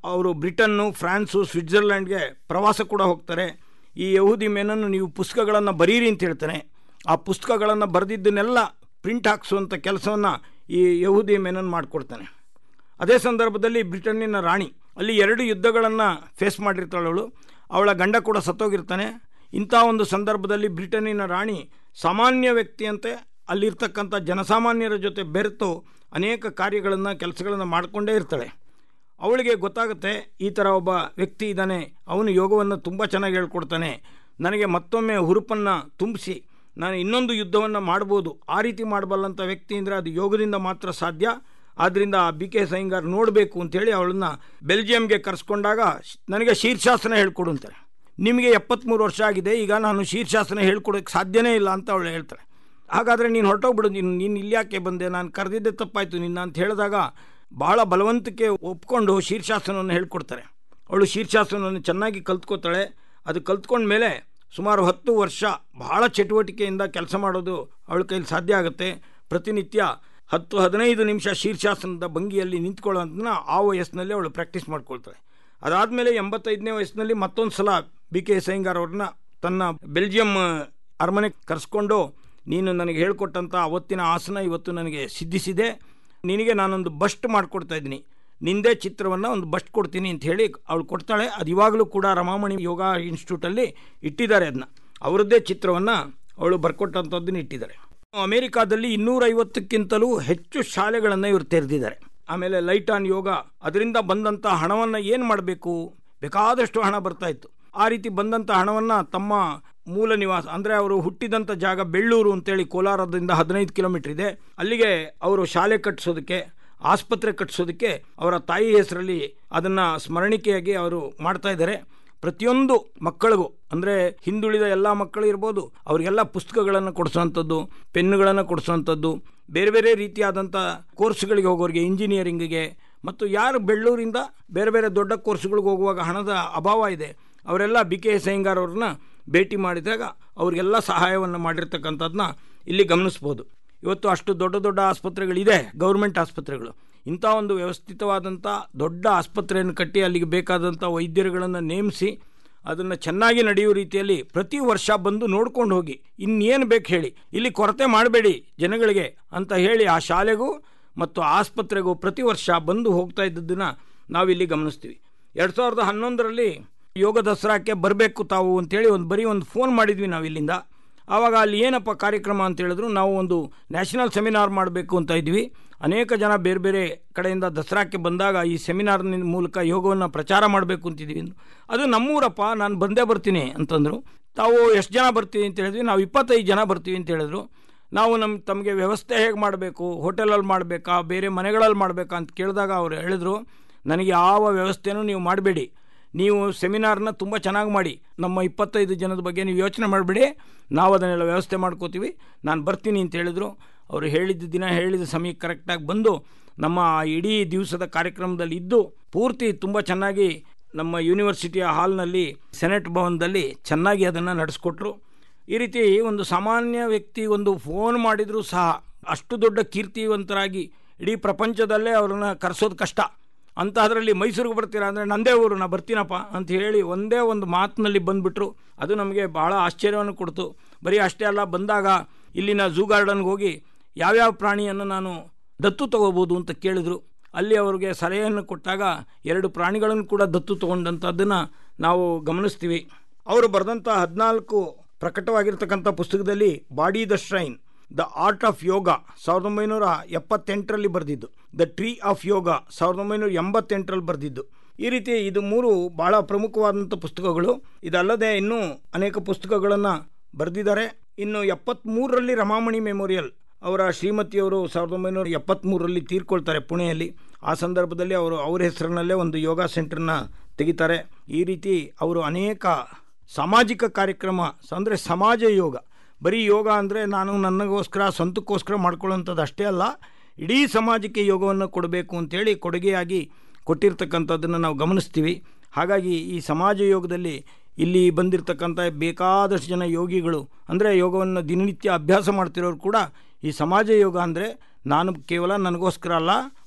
ಅವರು ಬ್ರಿಟನ್ನು ಫ್ರಾನ್ಸು ಸ್ವಿಟ್ಜರ್ಲ್ಯಾಂಡ್ಗೆ ಪ್ರವಾಸ ಕೂಡ ಹೋಗ್ತಾರೆ ಈ ಯಹೂದಿ ಮೇನನ್ನು ನೀವು ಪುಸ್ತಕಗಳನ್ನು ಬರೀರಿ ಅಂತ ಹೇಳ್ತಾನೆ ಆ ಪುಸ್ತಕಗಳನ್ನು ಬರೆದಿದ್ದನ್ನೆಲ್ಲ ಪ್ರಿಂಟ್ ಹಾಕ್ಸುವಂಥ ಕೆಲಸವನ್ನು ಈ ಯಹೂದಿ ಮೇನನ್ ಮಾಡಿಕೊಡ್ತಾನೆ ಅದೇ ಸಂದರ್ಭದಲ್ಲಿ ಬ್ರಿಟನ್ನಿನ ರಾಣಿ ಅಲ್ಲಿ ಎರಡು ಯುದ್ಧಗಳನ್ನು ಫೇಸ್ ಮಾಡಿರ್ತಾಳೆ ಅವಳು ಅವಳ ಗಂಡ ಕೂಡ ಸತ್ತೋಗಿರ್ತಾನೆ ಇಂಥ ಒಂದು ಸಂದರ್ಭದಲ್ಲಿ ಬ್ರಿಟನ್ನಿನ ರಾಣಿ ಸಾಮಾನ್ಯ ವ್ಯಕ್ತಿಯಂತೆ ಅಲ್ಲಿರ್ತಕ್ಕಂಥ ಜನಸಾಮಾನ್ಯರ ಜೊತೆ ಬೆರೆತು ಅನೇಕ ಕಾರ್ಯಗಳನ್ನು ಕೆಲಸಗಳನ್ನು ಮಾಡಿಕೊಂಡೇ ಇರ್ತಾಳೆ ಅವಳಿಗೆ ಗೊತ್ತಾಗುತ್ತೆ ಈ ಥರ ಒಬ್ಬ ವ್ಯಕ್ತಿ ಇದ್ದಾನೆ ಅವನು ಯೋಗವನ್ನು ತುಂಬ ಚೆನ್ನಾಗಿ ಹೇಳ್ಕೊಡ್ತಾನೆ ನನಗೆ ಮತ್ತೊಮ್ಮೆ ಹುರುಪನ್ನು ತುಂಬಿಸಿ ನಾನು ಇನ್ನೊಂದು ಯುದ್ಧವನ್ನು ಮಾಡ್ಬೋದು ಆ ರೀತಿ ಮಾಡಬಲ್ಲಂಥ ವ್ಯಕ್ತಿ ಅಂದರೆ ಅದು ಯೋಗದಿಂದ ಮಾತ್ರ ಸಾಧ್ಯ ಆದ್ದರಿಂದ ಬಿ ಕೆ ಸೈಂಗಾರ್ ನೋಡಬೇಕು ಅಂತೇಳಿ ಅವಳನ್ನ ಬೆಲ್ಜಿಯಂಗೆ ಕರೆಸ್ಕೊಂಡಾಗ ನನಗೆ ಶೀರ್ಷಾಸನ ಹೇಳ್ಕೊಡು ಅಂತಾರೆ ನಿಮಗೆ ಎಪ್ಪತ್ತ್ಮೂರು ವರ್ಷ ಆಗಿದೆ ಈಗ ನಾನು ಶೀರ್ಷಾಸನ ಹೇಳ್ಕೊಡೋಕ್ಕೆ ಸಾಧ್ಯನೇ ಇಲ್ಲ ಅಂತ ಅವಳು ಹೇಳ್ತಾಳೆ ಹಾಗಾದರೆ ನೀನು ಹೊರಟೋಗ್ಬಿಡು ನೀನು ನೀನು ಇಲ್ಲಿ ಯಾಕೆ ಬಂದೆ ನಾನು ಕರೆದಿದ್ದೆ ತಪ್ಪಾಯಿತು ನಿನ್ನ ಅಂತ ಹೇಳಿದಾಗ ಬಹಳ ಬಲವಂತಕ್ಕೆ ಒಪ್ಕೊಂಡು ಶೀರ್ಷಾಸನವನ್ನು ಹೇಳ್ಕೊಡ್ತಾರೆ ಅವಳು ಶೀರ್ಷಾಸನವನ್ನು ಚೆನ್ನಾಗಿ ಕಲ್ತ್ಕೋತಾಳೆ ಅದು ಕಲ್ತ್ಕೊಂಡ ಮೇಲೆ ಸುಮಾರು ಹತ್ತು ವರ್ಷ ಬಹಳ ಚಟುವಟಿಕೆಯಿಂದ ಕೆಲಸ ಮಾಡೋದು ಅವಳ ಕೈಲಿ ಸಾಧ್ಯ ಆಗುತ್ತೆ ಪ್ರತಿನಿತ್ಯ ಹತ್ತು ಹದಿನೈದು ನಿಮಿಷ ಶೀರ್ಷಾಸನದ ಭಂಗಿಯಲ್ಲಿ ನಿಂತ್ಕೊಳ್ಳೋದನ್ನ ಆ ವಯಸ್ಸಿನಲ್ಲಿ ಅವಳು ಪ್ರಾಕ್ಟೀಸ್ ಮಾಡ್ಕೊಳ್ತಾಳೆ ಅದಾದಮೇಲೆ ಎಂಬತ್ತೈದನೇ ವಯಸ್ಸಿನಲ್ಲಿ ಮತ್ತೊಂದು ಸಲ ಬಿ ಕೆ ಸೈಂಗಾರ್ ಅವ್ರನ್ನ ತನ್ನ ಬೆಲ್ಜಿಯಂ ಅರಮನೆಗೆ ಕರೆಸ್ಕೊಂಡು ನೀನು ನನಗೆ ಹೇಳ್ಕೊಟ್ಟಂಥ ಅವತ್ತಿನ ಆಸನ ಇವತ್ತು ನನಗೆ ಸಿದ್ಧಿಸಿದೆ ನಿನಗೆ ನಾನೊಂದು ಬಸ್ಟ್ ಮಾಡಿಕೊಡ್ತಾ ಇದ್ದೀನಿ ನಿಂದೇ ಚಿತ್ರವನ್ನು ಒಂದು ಬಸ್ಟ್ ಕೊಡ್ತೀನಿ ಅಂತ ಹೇಳಿ ಅವಳು ಕೊಡ್ತಾಳೆ ಅದು ಇವಾಗಲೂ ಕೂಡ ರಮಾಮಣಿ ಯೋಗ ಇನ್ಸ್ಟಿಟ್ಯೂಟಲ್ಲಿ ಇಟ್ಟಿದ್ದಾರೆ ಅದನ್ನ ಅವರದ್ದೇ ಚಿತ್ರವನ್ನು ಅವಳು ಬರ್ಕೊಟ್ಟಂಥದ್ದನ್ನು ಇಟ್ಟಿದ್ದಾರೆ ಅಮೆರಿಕಾದಲ್ಲಿ ಇನ್ನೂರೈವತ್ತಕ್ಕಿಂತಲೂ ಹೆಚ್ಚು ಶಾಲೆಗಳನ್ನು ಇವರು ತೆರೆದಿದ್ದಾರೆ ಆಮೇಲೆ ಲೈಟ್ ಆನ್ ಯೋಗ ಅದರಿಂದ ಬಂದಂಥ ಹಣವನ್ನು ಏನು ಮಾಡಬೇಕು ಬೇಕಾದಷ್ಟು ಹಣ ಬರ್ತಾ ಇತ್ತು ಆ ರೀತಿ ಬಂದಂಥ ಹಣವನ್ನು ತಮ್ಮ ಮೂಲ ನಿವಾಸ ಅಂದರೆ ಅವರು ಹುಟ್ಟಿದಂಥ ಜಾಗ ಬೆಳ್ಳೂರು ಅಂತೇಳಿ ಕೋಲಾರದಿಂದ ಹದಿನೈದು ಕಿಲೋಮೀಟರ್ ಇದೆ ಅಲ್ಲಿಗೆ ಅವರು ಶಾಲೆ ಕಟ್ಟಿಸೋದಕ್ಕೆ ಆಸ್ಪತ್ರೆ ಕಟ್ಟಿಸೋದಕ್ಕೆ ಅವರ ತಾಯಿ ಹೆಸರಲ್ಲಿ ಅದನ್ನು ಸ್ಮರಣಿಕೆಯಾಗಿ ಅವರು ಮಾಡ್ತಾ ಇದ್ದಾರೆ ಪ್ರತಿಯೊಂದು ಮಕ್ಕಳಿಗೂ ಅಂದರೆ ಹಿಂದುಳಿದ ಎಲ್ಲ ಮಕ್ಕಳು ಇರ್ಬೋದು ಅವರಿಗೆಲ್ಲ ಪುಸ್ತಕಗಳನ್ನು ಕೊಡಿಸೋವಂಥದ್ದು ಪೆನ್ನುಗಳನ್ನು ಕೊಡಿಸೋವಂಥದ್ದು ಬೇರೆ ಬೇರೆ ರೀತಿಯಾದಂಥ ಕೋರ್ಸ್ಗಳಿಗೆ ಹೋಗೋರಿಗೆ ಇಂಜಿನಿಯರಿಂಗಿಗೆ ಮತ್ತು ಯಾರು ಬೆಳ್ಳೂರಿಂದ ಬೇರೆ ಬೇರೆ ದೊಡ್ಡ ಕೋರ್ಸ್ಗಳಿಗೆ ಹೋಗುವಾಗ ಹಣದ ಅಭಾವ ಇದೆ ಅವರೆಲ್ಲ ಬಿ ಕೆ ಸೈಂಗಾರ್ ಅವ್ರನ್ನ ಭೇಟಿ ಮಾಡಿದಾಗ ಅವರಿಗೆಲ್ಲ ಸಹಾಯವನ್ನು ಮಾಡಿರ್ತಕ್ಕಂಥದ್ದನ್ನ ಇಲ್ಲಿ ಗಮನಿಸ್ಬೋದು ಇವತ್ತು ಅಷ್ಟು ದೊಡ್ಡ ದೊಡ್ಡ ಆಸ್ಪತ್ರೆಗಳಿದೆ ಗೌರ್ಮೆಂಟ್ ಆಸ್ಪತ್ರೆಗಳು ಇಂಥ ಒಂದು ವ್ಯವಸ್ಥಿತವಾದಂಥ ದೊಡ್ಡ ಆಸ್ಪತ್ರೆಯನ್ನು ಕಟ್ಟಿ ಅಲ್ಲಿಗೆ ಬೇಕಾದಂಥ ವೈದ್ಯರುಗಳನ್ನು ನೇಮಿಸಿ ಅದನ್ನು ಚೆನ್ನಾಗಿ ನಡೆಯುವ ರೀತಿಯಲ್ಲಿ ಪ್ರತಿ ವರ್ಷ ಬಂದು ನೋಡ್ಕೊಂಡು ಹೋಗಿ ಇನ್ನೇನು ಬೇಕು ಹೇಳಿ ಇಲ್ಲಿ ಕೊರತೆ ಮಾಡಬೇಡಿ ಜನಗಳಿಗೆ ಅಂತ ಹೇಳಿ ಆ ಶಾಲೆಗೂ ಮತ್ತು ಆಸ್ಪತ್ರೆಗೂ ಪ್ರತಿ ವರ್ಷ ಬಂದು ಹೋಗ್ತಾ ಇದ್ದದ್ದನ್ನು ನಾವಿಲ್ಲಿ ಗಮನಿಸ್ತೀವಿ ಎರಡು ಸಾವಿರದ ಹನ್ನೊಂದರಲ್ಲಿ ಯೋಗ ದಸರಾಕ್ಕೆ ಬರಬೇಕು ತಾವು ಅಂತೇಳಿ ಒಂದು ಬರೀ ಒಂದು ಫೋನ್ ಮಾಡಿದ್ವಿ ನಾವು ಇಲ್ಲಿಂದ ಆವಾಗ ಅಲ್ಲಿ ಏನಪ್ಪ ಕಾರ್ಯಕ್ರಮ ಅಂತ ಹೇಳಿದ್ರು ನಾವು ಒಂದು ನ್ಯಾಷನಲ್ ಸೆಮಿನಾರ್ ಮಾಡಬೇಕು ಅಂತ ಇದ್ವಿ ಅನೇಕ ಜನ ಬೇರೆ ಬೇರೆ ಕಡೆಯಿಂದ ದಸರಾಕ್ಕೆ ಬಂದಾಗ ಈ ಸೆಮಿನಾರ್ನ ಮೂಲಕ ಯೋಗವನ್ನು ಪ್ರಚಾರ ಮಾಡಬೇಕು ಅಂತಿದ್ವಿ ಅದು ನಮ್ಮೂರಪ್ಪ ನಾನು ಬಂದೇ ಬರ್ತೀನಿ ಅಂತಂದರು ತಾವು ಎಷ್ಟು ಜನ ಬರ್ತೀವಿ ಅಂತ ಹೇಳಿದ್ವಿ ನಾವು ಇಪ್ಪತ್ತೈದು ಜನ ಬರ್ತೀವಿ ಅಂತ ಹೇಳಿದ್ರು ನಾವು ನಮ್ಮ ತಮಗೆ ವ್ಯವಸ್ಥೆ ಹೇಗೆ ಮಾಡಬೇಕು ಹೋಟೆಲಲ್ಲಿ ಮಾಡಬೇಕಾ ಬೇರೆ ಮನೆಗಳಲ್ಲಿ ಮಾಡಬೇಕಾ ಅಂತ ಕೇಳಿದಾಗ ಅವರು ಹೇಳಿದ್ರು ನನಗೆ ಯಾವ ವ್ಯವಸ್ಥೆನೂ ನೀವು ಮಾಡಬೇಡಿ ನೀವು ಸೆಮಿನಾರ್ನ ತುಂಬ ಚೆನ್ನಾಗಿ ಮಾಡಿ ನಮ್ಮ ಇಪ್ಪತ್ತೈದು ಜನದ ಬಗ್ಗೆ ನೀವು ಯೋಚನೆ ಮಾಡಬೇಡಿ ನಾವು ಅದನ್ನೆಲ್ಲ ವ್ಯವಸ್ಥೆ ಮಾಡ್ಕೋತೀವಿ ನಾನು ಬರ್ತೀನಿ ಅಂತ ಹೇಳಿದರು ಅವರು ಹೇಳಿದ ದಿನ ಹೇಳಿದ ಸಮಯಕ್ಕೆ ಕರೆಕ್ಟಾಗಿ ಬಂದು ನಮ್ಮ ಇಡೀ ದಿವಸದ ಕಾರ್ಯಕ್ರಮದಲ್ಲಿ ಇದ್ದು ಪೂರ್ತಿ ತುಂಬ ಚೆನ್ನಾಗಿ ನಮ್ಮ ಯೂನಿವರ್ಸಿಟಿಯ ಹಾಲ್ನಲ್ಲಿ ಸೆನೆಟ್ ಭವನದಲ್ಲಿ ಚೆನ್ನಾಗಿ ಅದನ್ನು ನಡೆಸ್ಕೊಟ್ರು ಈ ರೀತಿ ಒಂದು ಸಾಮಾನ್ಯ ವ್ಯಕ್ತಿ ಒಂದು ಫೋನ್ ಮಾಡಿದರೂ ಸಹ ಅಷ್ಟು ದೊಡ್ಡ ಕೀರ್ತಿವಂತರಾಗಿ ಇಡೀ ಪ್ರಪಂಚದಲ್ಲೇ ಅವ್ರನ್ನ ಕರೆಸೋದು ಕಷ್ಟ ಅಂತ ಅದರಲ್ಲಿ ಮೈಸೂರಿಗೆ ಬರ್ತೀರಾ ಅಂದರೆ ನಂದೇ ಊರು ನಾ ಬರ್ತೀನಪ್ಪ ಅಂತ ಹೇಳಿ ಒಂದೇ ಒಂದು ಮಾತಿನಲ್ಲಿ ಬಂದುಬಿಟ್ರು ಅದು ನಮಗೆ ಬಹಳ ಆಶ್ಚರ್ಯವನ್ನು ಕೊಡ್ತು ಬರೀ ಅಷ್ಟೇ ಅಲ್ಲ ಬಂದಾಗ ಇಲ್ಲಿನ ಝೂ ಗಾರ್ಡನ್ಗೆ ಹೋಗಿ ಯಾವ್ಯಾವ ಪ್ರಾಣಿಯನ್ನು ನಾನು ದತ್ತು ತಗೋಬೋದು ಅಂತ ಕೇಳಿದರು ಅಲ್ಲಿ ಅವರಿಗೆ ಸಲಹೆಯನ್ನು ಕೊಟ್ಟಾಗ ಎರಡು ಪ್ರಾಣಿಗಳನ್ನು ಕೂಡ ದತ್ತು ತಗೊಂಡಂಥದ್ದನ್ನು ನಾವು ಗಮನಿಸ್ತೀವಿ ಅವರು ಬರೆದಂಥ ಹದಿನಾಲ್ಕು ಪ್ರಕಟವಾಗಿರ್ತಕ್ಕಂಥ ಪುಸ್ತಕದಲ್ಲಿ body the shrine the art of yoga ಸಾವಿರದ ಒಂಬೈನೂರ ಎಪ್ಪತ್ತೆಂಟರಲ್ಲಿ ಬರೆದಿದ್ದು ದ ಟ್ರೀ ಆಫ್ ಯೋಗ ಸಾವಿರದ ಒಂಬೈನೂರ ಎಂಬತ್ತೆಂಟರಲ್ಲಿ ಬರೆದಿದ್ದು ಈ ರೀತಿ ಇದು ಮೂರು ಬಹಳ ಪ್ರಮುಖವಾದಂಥ ಪುಸ್ತಕಗಳು ಇದಲ್ಲದೆ ಇನ್ನೂ ಅನೇಕ ಪುಸ್ತಕಗಳನ್ನು ಬರೆದಿದ್ದಾರೆ ಇನ್ನು ಎಪ್ಪತ್ತ್ಮೂರರಲ್ಲಿ ರಮಾಮಣಿ ಮೆಮೋರಿಯಲ್ ಅವರ ಶ್ರೀಮತಿಯವರು ಸಾವಿರದ ಒಂಬೈನೂರ ಎಪ್ಪತ್ತ್ಮೂರರಲ್ಲಿ ತೀರ್ಕೊಳ್ತಾರೆ ಪುಣೆಯಲ್ಲಿ ಆ ಸಂದರ್ಭದಲ್ಲಿ ಅವರು ಅವರ ಹೆಸರಿನಲ್ಲೇ ಒಂದು ಯೋಗ ಸೆಂಟರ್ನ ತೆಗಿತಾರೆ ಈ ರೀತಿ ಅವರು ಅನೇಕ ಸಾಮಾಜಿಕ ಕಾರ್ಯಕ್ರಮ ಅಂದರೆ ಸಮಾಜ ಯೋಗ ಬರೀ ಯೋಗ ಅಂದರೆ ನಾನು ನನಗೋಸ್ಕರ ಸ್ವಂತಕ್ಕೋಸ್ಕರ ಮಾಡ್ಕೊಳ್ಳೋಂಥದ್ದು ಅಷ್ಟೇ ಅಲ್ಲ ಇಡೀ ಸಮಾಜಕ್ಕೆ ಯೋಗವನ್ನು ಕೊಡಬೇಕು ಅಂತೇಳಿ ಕೊಡುಗೆಯಾಗಿ ಕೊಟ್ಟಿರ್ತಕ್ಕಂಥದ್ದನ್ನು ನಾವು ಗಮನಿಸ್ತೀವಿ ಹಾಗಾಗಿ ಈ ಸಮಾಜ ಯೋಗದಲ್ಲಿ ಇಲ್ಲಿ ಬಂದಿರತಕ್ಕಂಥ ಬೇಕಾದಷ್ಟು ಜನ ಯೋಗಿಗಳು ಅಂದರೆ ಯೋಗವನ್ನು ದಿನನಿತ್ಯ ಅಭ್ಯಾಸ ಮಾಡ್ತಿರೋರು ಕೂಡ ಈ ಸಮಾಜ ಯೋಗ ಅಂದರೆ ನಾನು ಕೇವಲ ನನಗೋಸ್ಕರ ಅಲ್ಲ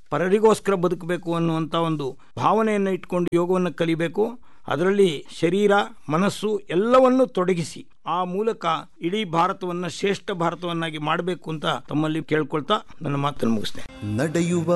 ಪರರಿಗೋಸ್ಕರ ಬದುಕಬೇಕು ಅನ್ನುವಂಥ ಒಂದು ಭಾವನೆಯನ್ನು ಇಟ್ಕೊಂಡು ಯೋಗವನ್ನು ಕಲಿಬೇಕು ಅದರಲ್ಲಿ ಶರೀರ ಮನಸ್ಸು ಎಲ್ಲವನ್ನೂ ತೊಡಗಿಸಿ ಆ ಮೂಲಕ ಇಡೀ ಭಾರತವನ್ನು ಶ್ರೇಷ್ಠ ಭಾರತವನ್ನಾಗಿ ಮಾಡಬೇಕು ಅಂತ ತಮ್ಮಲ್ಲಿ ಕೇಳ್ಕೊಳ್ತಾ ನನ್ನ ಮಾತನ್ನು ಮುಗಿಸ್ತೇನೆ ನಡೆಯುವ